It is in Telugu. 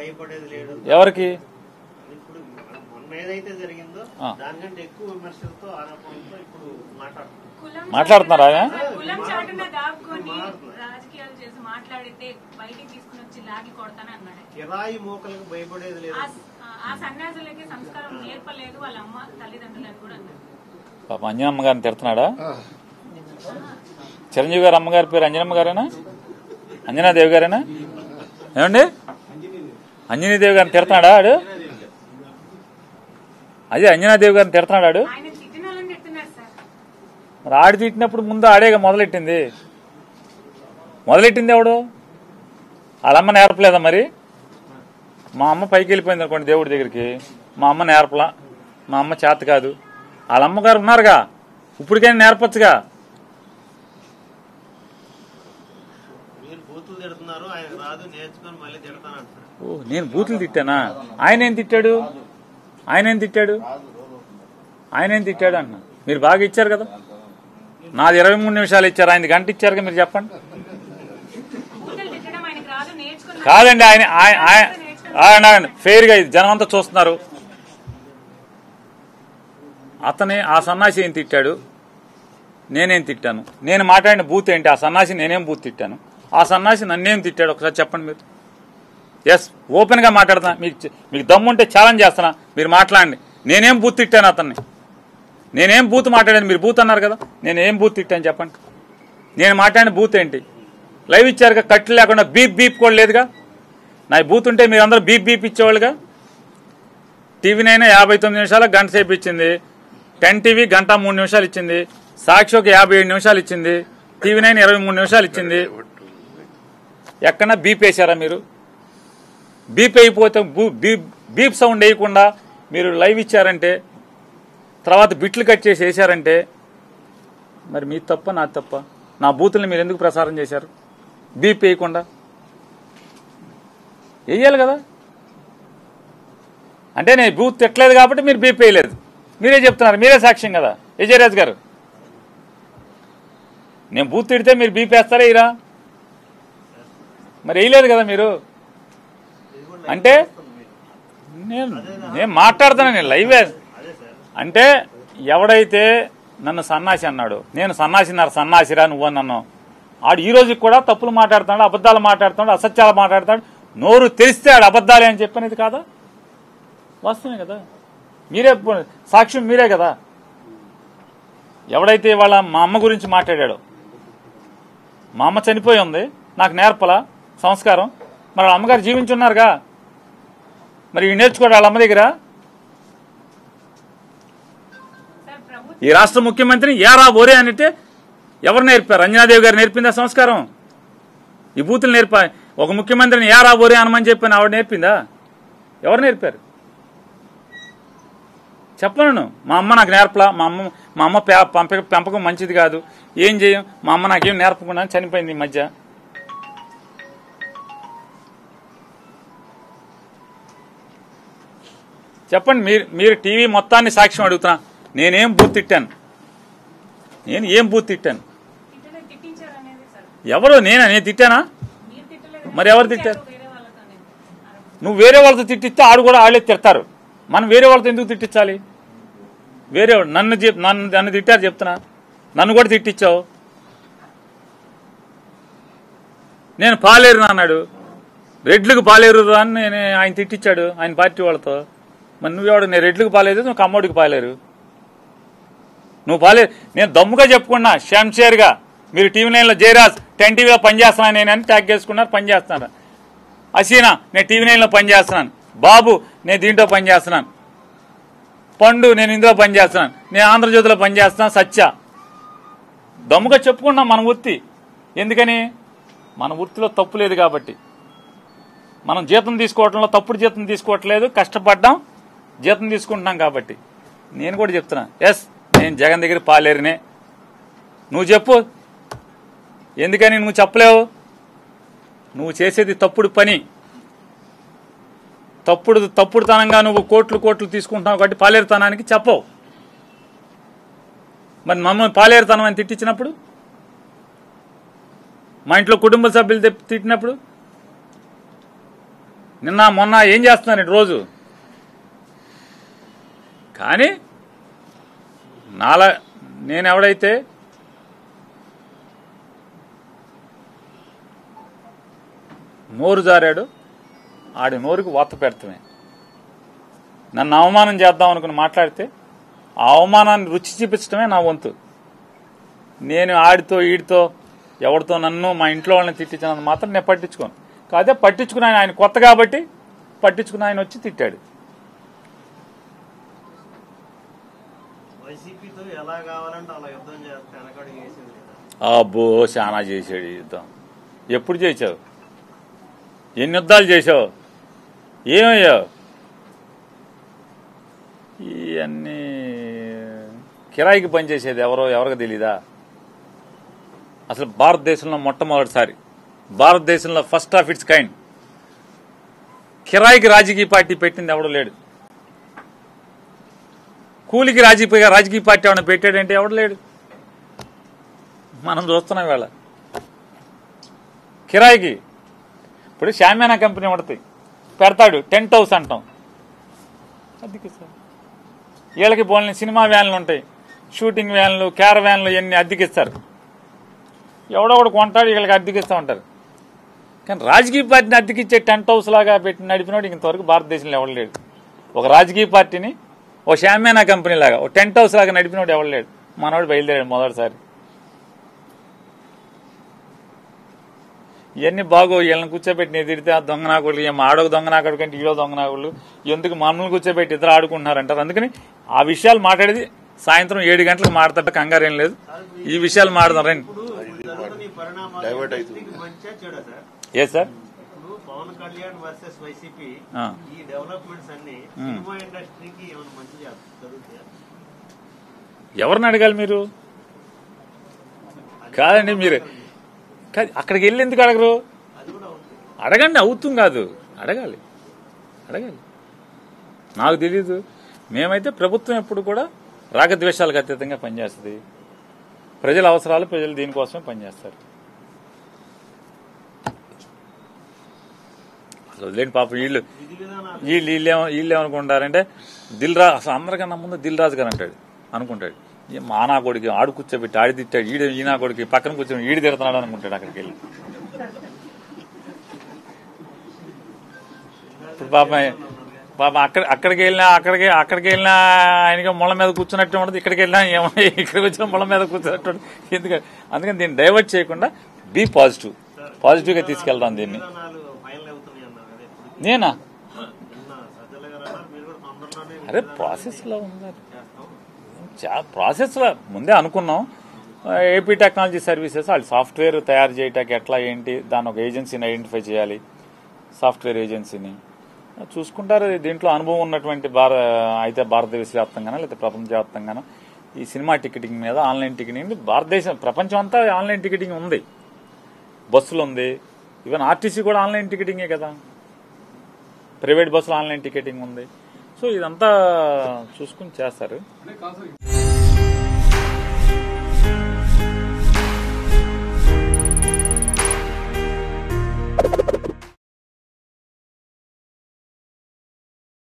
భయపడేది లేడు ఎవరికి ఇప్పుడు మొన్న ఏదైతే జరిగిందో ఆ. దానికంటే ఎక్కువ విమర్శలతో ఆరోపణలతో ఇప్పుడు మాట్లాడుతున్నారు కులం మాట్లాడుతున్నారా ఆయన? చాటున- కులం చాటున దాక్కుని రాజకీయాలు చేసి మాట్లాడితే బయటికి తీసుకుని వచ్చి లాగి కొడతానే అన్నాడు కిరాయి మూకలకు భయపడేది లేదు ఆ- ఆ సన్యాసులకి సంస్కారం నేర్పలేదు వాళ్ళ అమ్మ తల్లిదండ్రులు అని కూడా అన్నారు పాప అంజనమ్మ గారిని తిడుతున్నాడా చిరంజీవి గారు అమ్మగారి పేరు అంజనమ్మ గారేనా అంజనాదేవి గారేనా ఏమండి అంజనీదేవి గారిని తిడుతున్నాడా ఆడు అదే అంజనాదేవి గారిని తిడుతున్నాడు ఆడు ఆయన తిట్టిన వాళ్ళని తిడుతున్నారు సార్ మరి ఆడి తిట్టినప్పుడు ముందు ఆడేగా మొదలెట్టింది మొదలెట్టింది ఎవడు వాళ్ళమ్మ నేర్పలేదా మరి మా అమ్మ పైకి వెళ్ళిపోయింది అనుకోండి దేవుడి దగ్గరికి మా అమ్మ నేర్పలా మా అమ్మ చేత కాదు వాళ్ళ అమ్మగారు ఉన్నారుగా ఇప్పటికైనా నేర్పచ్చుగా మీరు బూతులు తిడుతున్నారు ఆయన రాదు నేర్చుకొని మళ్ళీ తిడతాను అంటున్నారు ఓ నేను బూతులు తిట్టానా ఆయన ఏం తిట్టాడు ఆయన ఏం తిట్టాడు ఆయన ఏం తిట్టాడు అంటున్నా మీరు బాగా ఇచ్చారు కదా నాది ఇరవై మూడు నిమిషాలు ఇచ్చారు ఆయన గంట ఇచ్చారుగా మీరు చెప్పండి బూతులు తిట్టడం ఆయనకి రాదు నేర్చుకున్న కాదండి ఆయన ఆయన ఆయన- ఆయన ఫెయిర్ గా ఇది జనం అంతా చూస్తున్నారు అతనే ఆ సన్నాసి ఏం తిట్టాడు నేనేం తిట్టాను నేను మాట్లాడిన బూత్ ఏంటి ఆ సన్నాసి నేనేం బూత్ తిట్టాను ఆ సన్నాసి నన్నేం తిట్టాడు ఒకసారి చెప్పండి మీరు ఎస్ ఓపెన్ గా మాట్లాడతా మీకు చె- మీకు దమ్ముంటే ఛాలెంజ్ చేస్తున్నా మీరు మాట్లాడండి నేనేం బూత్ తిట్టాను అతన్ని నేనేం బూత్ మాట్లాడాను మీరు బూత్ అన్నారు కదా నేను ఏం బూత్ తిట్టాను చెప్పండి నేను మాట్లాడిన బూత్ ఏంటి లైవ్ ఇచ్చారుగా కట్లు లేకుండా బీప్ బీప్ కూడా లేదుగా నా బూత్ ఉంటే మీరు అందరూ బీప్ బీప్ ఇచ్చేవాళ్ళుగా టీవీ నైనా యాభై తొమ్మిది నిమిషాలకు గంట సేపు ఇచ్చింది టెన్ టీవీ గంట మూడు నిమిషాలు ఇచ్చింది సాక్షి ఒక యాభై ఏడు నిమిషాలు ఇచ్చింది టీవీ నైన్ ఇరవై మూడు నిమిషాలు ఇచ్చింది ఎక్కడన్నా బీప్ వేశారా మీరు బీప్ అయిపోతే బూ- బీప్ బీప్ సౌండ్ వేయకుండా మీరు లైవ్ ఇచ్చారంటే తర్వాత బిట్లు కట్ చేసి వేశారంటే మరి మీ తప్ప నా తప్ప నా బూతుల్ని మీరు ఎందుకు ప్రసారం చేశారు బీప్ వేయకుండా వేయాలి కదా అంటే నేను బూత్ తిట్టలేదు కాబట్టి మీరు బీప్ వేయలేదు మీరే చెప్తున్నారు మీరే సాక్ష్యం కదా విజయరాజ్ గారు నేను బూత్ తిడితే మీరు బీప్ వేస్తారా ఇరా మరి వేయలేదు కదా మీరు అంటే నేను నేను మాట్లాడుతాను నేను లైవ్ అదే సార్ అంటే ఎవడైతే నన్ను సన్నాసి అన్నాడు నేను సన్నాసిన్నారు సన్నాసిరా నువ్వు నన్ను ఆడు ఈ రోజుకి కూడా తప్పులు మాట్లాడుతున్నాడు అబద్ధాలు మాట్లాడుతున్నాడు అసత్యాలు మాట్లాడుతున్నాడు నోరు తెరిస్తే ఆడు అబద్ధాలే అని చెప్పినది కాదా వాస్తవమే కదా మీరే పో- సాక్ష్యం మీరే కదా ఎవడైతే వాళ్ళ మా అమ్మ గురించి మాట్లాడాడో మా అమ్మ చనిపోయి ఉంది నాకు నేర్పల సంస్కారం మరి వాళ్ళ అమ్మగారు జీవించున్నారుగా మరి ఇవి నేర్చుకోడు వాళ్ళ అమ్మ దగ్గర సార్ ప్రభుత్వం ఈ రాష్ట్ర ముఖ్యమంత్రిని ఏరా ఓరే అంటే ఎవరు నేర్పారు అంజనాదేవి గారు నేర్పిందా సంస్కారం ఈ బూతులు నేర్పా ఒక ముఖ్యమంత్రిని ఏరా ఓరే అనమని చెప్పిన ఆవిడ నేర్పిందా ఎవరు నేర్పారు చెప్పను మా అమ్మ నాకు నేర్పలా మా అమ్మ మా అమ్మ పె- పంప పెంపకం మంచిది కాదు ఏం చేయం మా అమ్మ నాకేం నేర్పకుండా చనిపోయింది ఈ మధ్య చెప్పండి మీరు మీరు టీవీ మొత్తాన్ని సాక్ష్యం అడుగుతున్నా నేనేం బూత్ తిట్టాను నేను ఏం బూత్ తిట్టాను తిట్టలే తిట్టించారు అనేది సార్ ఎవరు నేనా నేను తిట్టానా మీరు తిట్టలేదు మరి ఎవరు తిట్టారు? వేరే వాళ్ళతోనే ఆరోపణ. నువ్వు వేరే వాళ్ళతో తిట్టిస్తే ఆడు కూడా వాళ్ళే తిడతారు మనం వేరే వాళ్ళతో ఎందుకు తిట్టించాలి వేరే వాడు- నన్ను చెప్- నన్ను నన్ను తిట్టారు చెప్తున్నా నన్ను కూడా తిట్టించావు నేను పాలేరు అన్నాడు రెడ్లకు పాలేరు అని నేను ఆయన తిట్టించాడు ఆయన పార్టీ వాళ్ళతో మరి నువ్వెవడు నేను రెడ్లకు పాలేదు నువ్వు కమ్మోడికి పాలేరు నువ్వు పాలే నేను దమ్ముగా చెప్పుకున్నా షంషేర్గా మీరు టీవీ నైన్లో జయరాజ్ టెన్ టీవీలో పనిచేస్తున్నాను నేను అని ట్యాగ్ చేసుకున్నారు పనిచేస్తున్నారు అసీనా నేను టీవీ నైన్లో పనిచేస్తున్నాను బాబు నేను దీంట్లో పనిచేస్తున్నాను పండు నేను ఇందులో పనిచేస్తున్నాను నేను ఆంధ్రజ్యోతిలో పనిచేస్తున్నాను సత్య దమ్ముగా చెప్పుకున్నాం మన వృత్తి ఎందుకని మన వృత్తిలో తప్పు లేదు కాబట్టి మనం జీతం తీసుకోవటంలో తప్పుడు జీతం తీసుకోవట్లేదు కష్టపడ్డాం జీతం తీసుకుంటున్నాం కాబట్టి నేను కూడా చెప్తున్నా ఎస్ నేను జగన్ దగ్గర పాలేరునే నువ్వు చెప్పు ఎందుకని నువ్వు చెప్పలేవు నువ్వు చేసేది తప్పుడు పని తప్పుడు తప్పుడుతనంగా నువ్వు కోట్లు కోట్లు తీసుకుంటున్నావు కాబట్టి పాలేరుతనానికి చెప్పవు మరి మమ్మల్ని పాలేరుతనం అని తిట్టించినప్పుడు మా ఇంట్లో కుటుంబ సభ్యులు తిప్- తిట్టినప్పుడు నిన్న మొన్న ఏం చేస్తున్నాను ఇటు రోజు కానీ నాలా నేను ఎవడైతే నోరు జారాడు ఆడి నోరుకి వత్త పెడతామే నన్ను అవమానం చేద్దాం అనుకుని మాట్లాడితే ఆ అవమానాన్ని రుచి చూపించడమే నా వంతు నేను ఆడితో ఈడితో ఎవరితో నన్ను మా ఇంట్లో వాళ్ళని తిట్టించినంత మాత్రం నేను పట్టించుకోను కాదే పట్టించుకుని ఆయన కొత్త కాబట్టి పట్టించుకుని ఆయన వచ్చి తిట్టాడు వైసీపీతో ఎలా కావాలంటే అలా యుద్ధం చేస్తే వెనకడుగు వేసింది లేదా అబ్బో చాలా చేశాడు ఈ యుద్ధం ఎప్పుడు చేసావు ఎన్ని యుద్ధాలు చేసావు ఏమయ్యావు ఇవన్నీ కిరాయికి పనిచేసేది ఎవరో ఎవరికి తెలీదా అసలు భారతదేశంలో మొట్టమొదటిసారి భారతదేశంలో ఫస్ట్ ఆఫ్ ఇట్స్ కైండ్ కిరాయికి రాజకీయ పార్టీ పెట్టింది ఎవడో లేడు కూలికి రాజకీయ రాజకీయ పార్టీ ఏమైనా పెట్టాడంటే ఎవడు లేడు మనం చూస్తున్నాం ఇవాళ కిరాయికి ఇప్పుడు షామ్యానా కంపెనీ పడుతుంది పెడతాడు టెంట్ హౌస్ అంటాం అద్దెకి సార్ వీళ్ళకి పోలిన సినిమా వ్యాన్లు ఉంటాయి షూటింగ్ వ్యాన్లు క్యార వ్యాన్లు ఇవన్నీ అద్దెకిస్తారు ఎవడో ఒకడు కొంటాడు వీళ్ళకి అద్దెకిస్తూ ఉంటారు కానీ రాజకీయ పార్టీని అద్దెకిచ్చే టెంట్ హౌస్ లాగా పెట్టి నడిపినోడు ఇంతవరకు భారతదేశంలో ఎవడు లేడు ఒక రాజకీయ పార్టీని ఓ షామ్యానా కంపెనీ లాగా ఓ టెంట్ హౌస్ లాగా నడిపినోడు ఎవడు లేడు మనోడు బయలుదేరాడు మొదటిసారి ఇవన్నీ బాగో వీళ్ళని కూర్చోబెట్టి నేను తిడితే ఆ దొంగ నాకుడు ఏం ఆడొక దొంగ నాకుడు కంటే ఈడో దొంగ నాకుడు ఎందుకు మమ్మల్ని కూర్చోబెట్టి ఇద్దరు ఆడుకుంటున్నారంటారు అందుకని ఆ విషయాలు మాట్లాడేది సాయంత్రం ఏడు గంటలకు మాడతాట కంగారు ఏం లేదు ఈ విషయాలు మాడదాం రండి ఇప్పుడు ఇప్పుడు జరుగుతున్న ఈ పరిణామాలు Divert అవుతుంది. ఇండస్ట్రీకి మంచిగా చెడా సార్ ఏ సార్ ఇప్పుడు పవన్ కళ్యాణ్ వర్సెస్ వైసీపీ ఆ. ఈ డెవలప్మెంట్స్ అన్ని సినిమా ఇండస్ట్రీకి ఏమైనా మంచి జరుగుతాయా ఎవరిని అడగాలి మీరు కాదండి మీరు కాదు అక్కడికి వెళ్ళి ఎందుకు అడగరు అది కూడా ఉంది అడగండి అవుతుంది కాదు అడగాలి అడగాలి నాకు తెలీదు మేమైతే ప్రభుత్వం ఎప్పుడు కూడా రాగద్వేషాలకు అతీతంగా పనిచేస్తుంది ప్రజల అవసరాలు ప్రజలు దీనికోసమే పనిచేస్తారు అసలు వదిలేండి పాపం వీళ్ళు విధి విధానాలు వీళ్ళు వీళ్ళు ఏమ- వీళ్ళు ఏమనుకుంటారంటే దిల్ రాజు అసలు అందరికన్నా ముందు దిల్ రాజు గారు అంటాడు అనుకుంటాడు ఈ మా నా కొడుకు ఆడు కూర్చోబెట్టి ఆడి తిట్టాడు ఈడు ఈ నా కొడుకు పక్కన కూర్చొని ఈడు తిడుతున్నాడు అనుకుంటాడు అక్కడికి వెళ్ళి ఇప్పుడు పాప పాప అక్కడ అక్కడికి వెళ్ళినా అక్కడికి అక్కడికి వెళ్ళినా ఆయనకి ముళ్ళ మీద కూర్చున్నట్టు ఉండదు ఇక్కడికి వెళ్ళినా ఏమో ఇక్కడికి వచ్చిన ముళ్ళ మీద కూర్చున్నట్టు ఉండదు. ఎందుకంటే అందుకని దీన్ని డైవర్ట్ చేయకుండా బీ పాజిటివ్ పాజిటివ్ గా తీసుకెళ్దాం దీన్ని విధానాలు ఫైనల్ అవుతున్నాయి అన్నారు కదా ఇప్పుడు నేనా నిన్న సజ్జల గారు అన్నారు మీరు కూడా తొందరలోనే విధి అరే విధానాలు ప్రాసెస్ లో ఉన్నారు చేస్తాం చా ప్రాసెస్ లో ముందే అనుకున్నాం ఏపీ టెక్నాలజీ సర్వీసెస్ వాళ్ళు సాఫ్ట్వేర్ తయారు చేయటానికి ఎట్లా ఏంటి దాని ఒక ఏజెన్సీని ఐడెంటిఫై చేయాలి సాఫ్ట్వేర్ ఏజెన్సీని చూసుకుంటారు దీంట్లో అనుభవం ఉన్నటువంటి భార అయితే భారతదేశ వ్యాప్తంగానో లేదా ప్రపంచవ్యాప్తంగానో ఈ సినిమా టికెటింగ్ మీద ఆన్లైన్ టికెటింగ్ భారతదేశం ప్రపంచం అంతా ఆన్లైన్ టికెటింగ్ ఉంది బస్సులు ఉంది ఈవెన్ ఆర్టీసీ కూడా ఆన్లైన్ టికెటింగే కదా ప్రైవేట్ బస్సులు ఆన్లైన్ టికెటింగ్ ఉంది సో ఇదంతా చూసుకుని చేస్తారు అంటే కాదు సార్